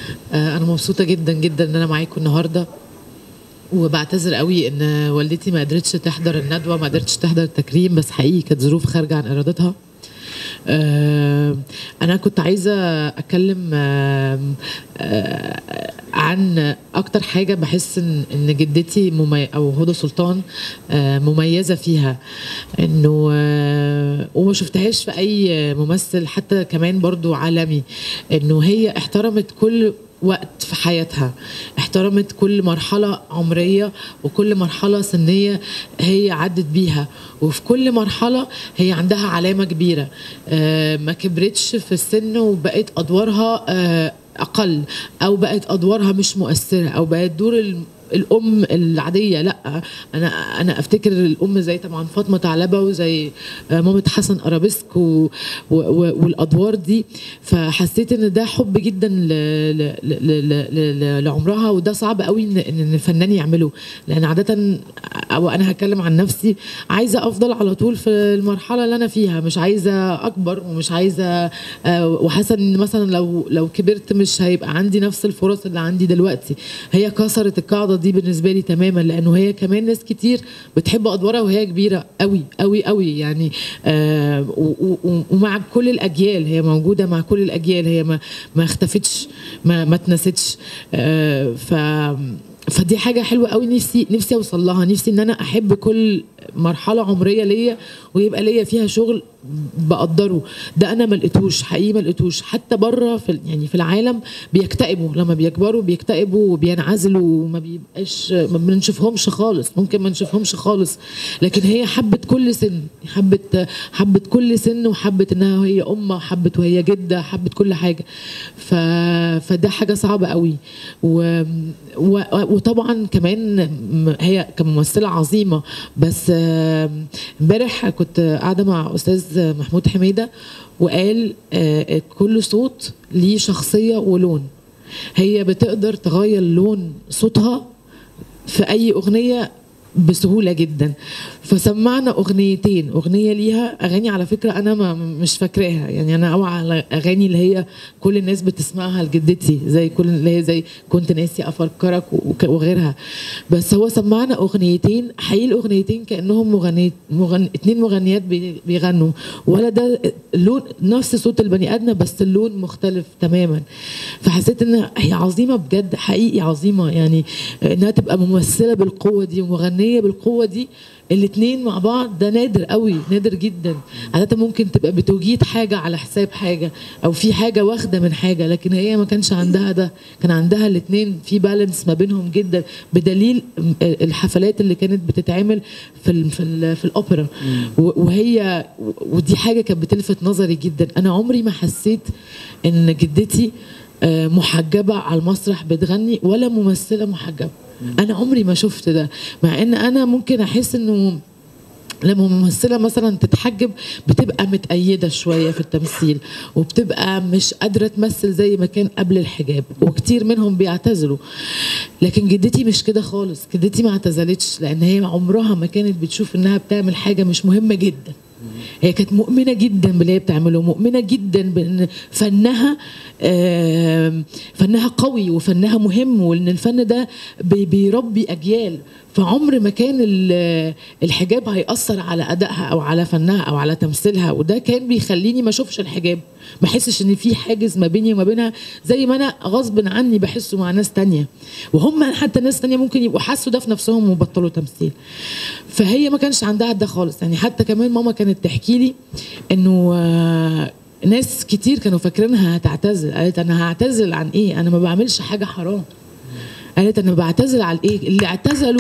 آه، انا مبسوطه جدا جدا ان انا معاكم النهارده وبعتذر قوي ان والدتي ما قدرتش تحضر الندوه ما قدرتش تحضر التكريم بس حقيقي كانت ظروف خارجه عن ارادتها آه، انا كنت عايزه اتكلم آه، آه، عن اكتر حاجه بحس ان ان جدتي ممي... او هدى سلطان آه، مميزه فيها انه آه، وما شفتهاش في اي ممثل حتى كمان برضو عالمي انه هي احترمت كل وقت في حياتها احترمت كل مرحلة عمرية وكل مرحلة سنية هي عدت بيها وفي كل مرحلة هي عندها علامة كبيرة آه، ما كبرتش في السن وبقت أدوارها آه، أقل أو بقت أدوارها مش مؤثرة أو بقت دور الم- الام العاديه لا انا انا افتكر الام زي طبعا فاطمه ثعلبه وزي آه، مامة حسن ارابيسك و و و والادوار دي فحسيت ان ده حب جدا ل ل ل ل ل لعمرها وده صعب قوي ان ان الفنان يعمله لان عاده او انا هتكلم عن نفسي عايزه افضل على طول في المرحله اللي انا فيها مش عايزه اكبر ومش عايزه آه، وحاسه ان مثلا لو لو كبرت مش هيبقى عندي نفس الفرص اللي عندي دلوقتي هي كسرت القاعده دي بالنسبه لي تماما لانه هي كمان ناس كتير بتحب ادوارها وهي كبيره قوي قوي قوي يعني آه و- و- ومع كل الاجيال هي موجوده مع كل الاجيال هي ما ما اختفتش ما ما اتنستش آه ف فدي حاجه حلوه قوي نفسي نفسي اوصل لها نفسي ان انا احب كل مرحله عمريه ليا ويبقى ليا فيها شغل بقدره ده انا ما لقيتوش حقيقي ما لقيتوش حتى بره في ال- يعني في العالم بيكتئبوا لما بيكبروا بيكتئبوا وبينعزلوا وما بيبقاش ما بنشوفهمش خالص ممكن ما نشوفهمش خالص لكن هي حبت كل سن حبت حبت كل سن وحبت انها هي امه حبت وهي جده حبت كل حاجه ف... فده حاجه صعبه قوي و... و... وطبعا كمان م- هي كممثله عظيمه بس آم، امبارح كنت قاعده مع استاذ محمود حميده وقال آه، كل صوت ليه شخصيه ولون هي بتقدر تغير لون صوتها في اي اغنيه بسهوله جدا فسمعنا اغنيتين اغنيه ليها اغاني على فكره انا ما مش فاكراها يعني انا اوعى على اغاني اللي هي كل الناس بتسمعها لجدتي زي كل اللي هي زي كنت ناسي افكرك وك- وغيرها بس هو سمعنا اغنيتين حقيقي الاغنيتين كانهم مغنيت مغن... اتنين مغنيات بي- بيغنوا ولا ده لون نفس صوت البني ادم بس اللون مختلف تماما فحسيت ان هي عظيمه بجد حقيقي عظيمه يعني انها تبقى ممثله بالقوه دي ومغنيه بالقوه دي الاتنين مع بعض ده نادر قوي نادر جدا عاده ممكن تبقى بتوجيد حاجه على حساب حاجه او في حاجه واخده من حاجه لكن هي ما كانش عندها ده كان عندها الاتنين في بالانس ما بينهم جدا بدليل الحفلات اللي كانت بتتعمل في ال في, ال في الاوبرا و- وهي ودي حاجه كانت بتلفت نظري جدا انا عمري ما حسيت ان جدتي آه، محجبه على المسرح بتغني ولا ممثله محجبه انا عمري ما شفت ده مع ان انا ممكن احس انه لما ممثلة مثلا تتحجب بتبقى متأيدة شوية في التمثيل وبتبقى مش قادرة تمثل زي ما كان قبل الحجاب وكتير منهم بيعتزلوا لكن جدتي مش كده خالص جدتي ما اعتزلتش لأن هي عمرها ما كانت بتشوف إنها بتعمل حاجة مش مهمة جدا هي كانت مؤمنة جدا باللي هي بتعمله مؤمنة جدا بأن فنها آم، فنها قوي وفنها مهم وان الفن ده بي- بيربي اجيال فعمر ما كان ال- الحجاب هيأثر على أدائها أو على فنها أو على تمثيلها وده كان بيخليني ما أشوفش الحجاب ما أحسش إن في حاجز ما بيني وما بينها زي ما أنا غصب عني بحسه مع ناس تانية وهم حتى ناس تانية ممكن يبقوا حسوا ده في نفسهم وبطلوا تمثيل فهي ما كانش عندها ده خالص يعني حتى كمان ماما كانت تحكي لي إنه آه، ناس كتير كانوا فاكرينها هتعتزل قالت أنا هعتزل عن إيه أنا ما بعملش حاجة حرام قالت أنا بعتزل على إيه اللي اعتزلوا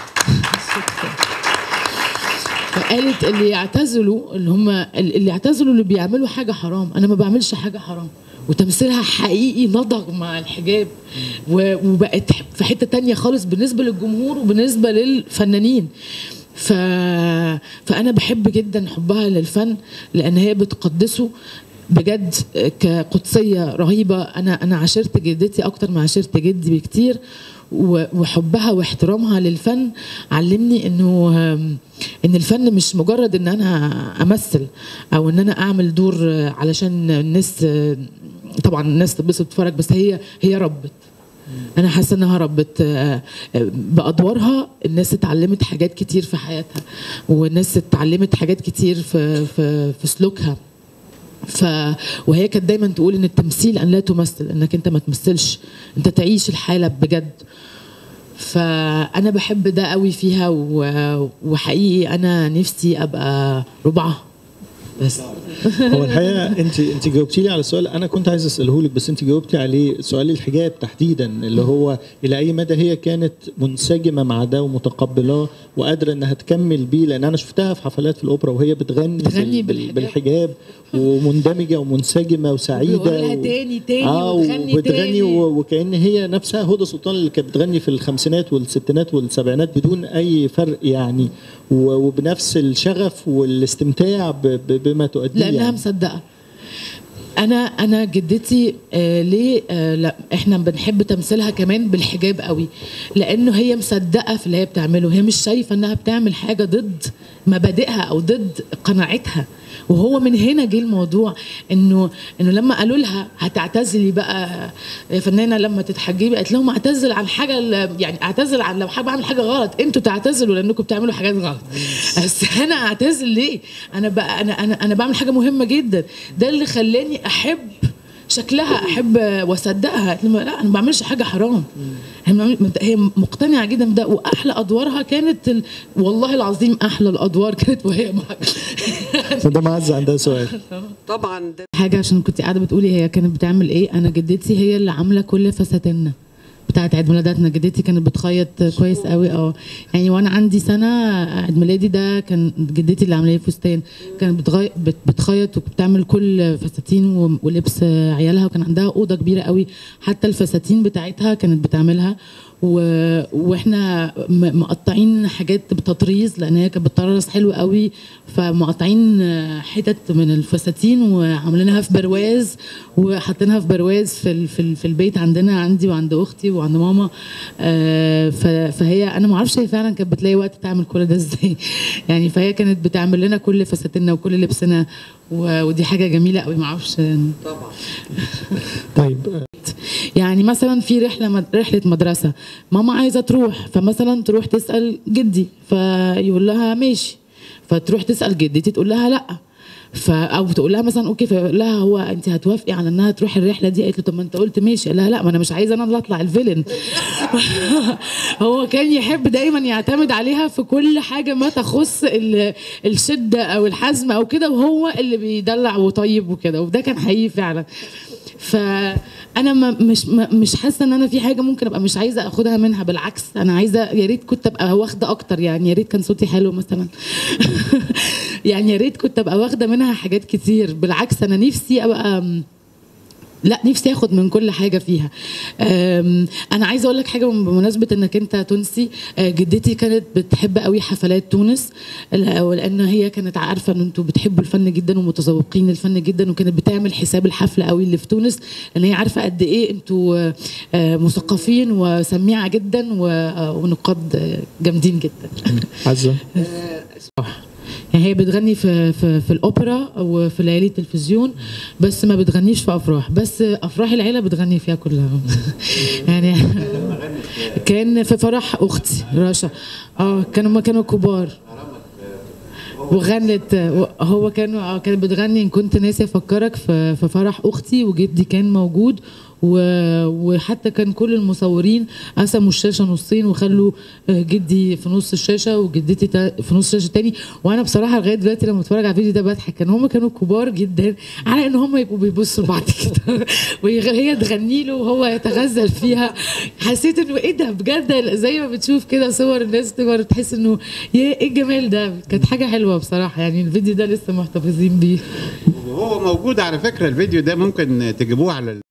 فقالت اللي يعتزلوا اللي هم اللي يعتزلوا اللي بيعملوا حاجه حرام انا ما بعملش حاجه حرام وتمثيلها حقيقي نضغ مع الحجاب و- وبقت في حته تانية خالص بالنسبه للجمهور وبالنسبه للفنانين ف... فانا بحب جدا حبها للفن لان هي بتقدسه بجد كقدسيه رهيبه انا انا عاشرت جدتي اكتر ما عاشرت جدي بكتير و- وحبها واحترامها للفن علمني انه آم، ان الفن مش مجرد ان انا امثل او ان انا اعمل دور آه، علشان الناس آه، طبعا طبعا الناس تتبسط تتفرج بس هي هي ربت انا حاسه انها ربت آه، آه، بادوارها الناس اتعلمت حاجات كتير في حياتها والناس اتعلمت حاجات كتير في في في سلوكها ف وهي كانت دايما تقول ان التمثيل ان لا تمثل انك انت ما تمثلش انت تعيش الحاله بجد فانا بحب ده قوي فيها و... وحقيقي انا نفسي ابقى ربعه بس هو الحقيقه انت انت جاوبتي لي على السؤال انا كنت عايز اساله لك بس انت جاوبتي عليه سؤال الحجاب تحديدا اللي هو الى اي مدى هي كانت منسجمه مع ده ومتقبلاه وقادره انها تكمل بيه لان انا شفتها في حفلات في الاوبرا وهي بتغني, بتغني بال- بالحجاب. بالحجاب ومندمجه ومنسجمه وسعيده وبيقولها و- تاني تاني اه وبتغني وبتغني تاني. و- وكأن هي نفسها هدى سلطان اللي كانت بتغني في الخمسينات والستينات والسبعينات بدون اي فرق يعني و- وبنفس الشغف والاستمتاع ب- ب- بما تؤديه لانها يعني. مصدقه انا انا جدتي آه ليه آه لا احنا بنحب تمثيلها كمان بالحجاب قوي لانه هي مصدقه في اللي هي بتعمله هي مش شايفه انها بتعمل حاجه ضد مبادئها او ضد قناعتها وهو من هنا جه الموضوع انه انه لما قالوا لها هتعتزلي بقى يا فنانه لما تتحجبي قالت لهم اعتزل عن حاجه ال- يعني اعتزل عن لو حابه اعمل حاجه غلط انتوا تعتزلوا لانكم بتعملوا حاجات غلط بس انا اعتزل ليه انا بقى انا انا انا بعمل حاجه مهمه جدا ده اللي خلاني احب شكلها احب واصدقها قالت لي لا انا ما بعملش حاجه حرام هي ما- هي مقتنعه جدا بده واحلى ادوارها كانت ال... والله العظيم احلى الادوار كانت وهي مع فده معز عندها سؤال طبعا ده حاجه عشان كنت قاعده بتقولي هي كانت بتعمل ايه انا جدتي هي اللي عامله كل فساتيننا بتاعت عيد ميلاداتنا جدتي كانت بتخيط كويس قوي اه يعني وانا عندي سنه عيد ميلادي ده كان جدتي اللي عامله لي فستان كانت بتغي... بت... بتخيط وبتعمل كل فساتين و... ولبس عيالها وكان عندها اوضه كبيره قوي حتى الفساتين بتاعتها كانت بتعملها و... واحنا م- مقطعين حاجات بتطريز لان هي كانت بتطرز حلو قوي فمقطعين حتت من الفساتين وعاملينها في برواز وحاطينها في برواز في ال... في, ال... في البيت عندنا عندي وعند اختي وعند ماما آه ف... فهي انا ما اعرفش هي فعلا كانت بتلاقي وقت تعمل كل ده ازاي يعني فهي كانت بتعمل لنا كل فساتيننا وكل لبسنا و... ودي حاجه جميله قوي ما اعرفش طبعا طيب يعني مثلا في رحله مد... رحله مدرسه ماما عايزه تروح فمثلا تروح تسال جدي فيقول لها ماشي فتروح تسال جدتي تقول لها لا ف او تقول لها مثلا اوكي فيقول لها هو انت هتوافقي على انها تروح الرحله دي قالت له طب ما انت قلت ماشي قال لها لا ما انا مش عايزه انا اللي اطلع الفيلن هو كان يحب دايما يعتمد عليها في كل حاجه ما تخص ال- الشده او الحزم او كده وهو اللي بيدلع وطيب وكده وده كان حقيقي فعلا فانا ما مش ما مش حاسه ان انا في حاجه ممكن ابقى مش عايزه اخدها منها بالعكس انا عايزه يا ريت كنت ابقى واخده اكتر يعني يا ريت كان صوتي حلو مثلا يعني يا ريت كنت ابقى واخده منها حاجات كتير بالعكس انا نفسي ابقى لا نفسي اخد من كل حاجه فيها أم، انا عايزه اقول لك حاجه بمناسبه انك انت تونسي أه، جدتي كانت بتحب قوي حفلات تونس ل- لان هي كانت عارفه ان انتوا بتحبوا الفن جدا ومتذوقين الفن جدا وكانت بتعمل حساب الحفله قوي اللي في تونس لان هي عارفه قد ايه انتوا أه، أه، مثقفين وسميعه جدا و- أه، ونقاد أه، جامدين جدا عزه يعني هي بتغني في في في الاوبرا وفي ليالي التلفزيون بس ما بتغنيش في افراح بس افراح العيله بتغني فيها كلها يعني كان في فرح اختي رشا اه كانوا ما كانوا كبار وغنت هو كان آه، كانت بتغني ان كنت ناسي افكرك في في فرح اختي وجدي كان موجود و- وحتى كان كل المصورين قسموا الشاشه نصين وخلوا آه، جدي في نص الشاشه وجدتي تا- في نص الشاشه تاني وانا بصراحه لغايه دلوقتي لما بتفرج على الفيديو ده بضحك كان هم كانوا كبار جدا على ان هم يبقوا بيبصوا لبعض كده وهي تغني له وهو يتغزل فيها حسيت انه ايه ده بجد زي ما بتشوف كده صور الناس تكبر تحس انه يا ايه الجمال ده كانت حاجه حلوه بصراحه يعني الفيديو ده لسه محتفظين بيه وهو موجود على فكره الفيديو ده ممكن تجيبوه على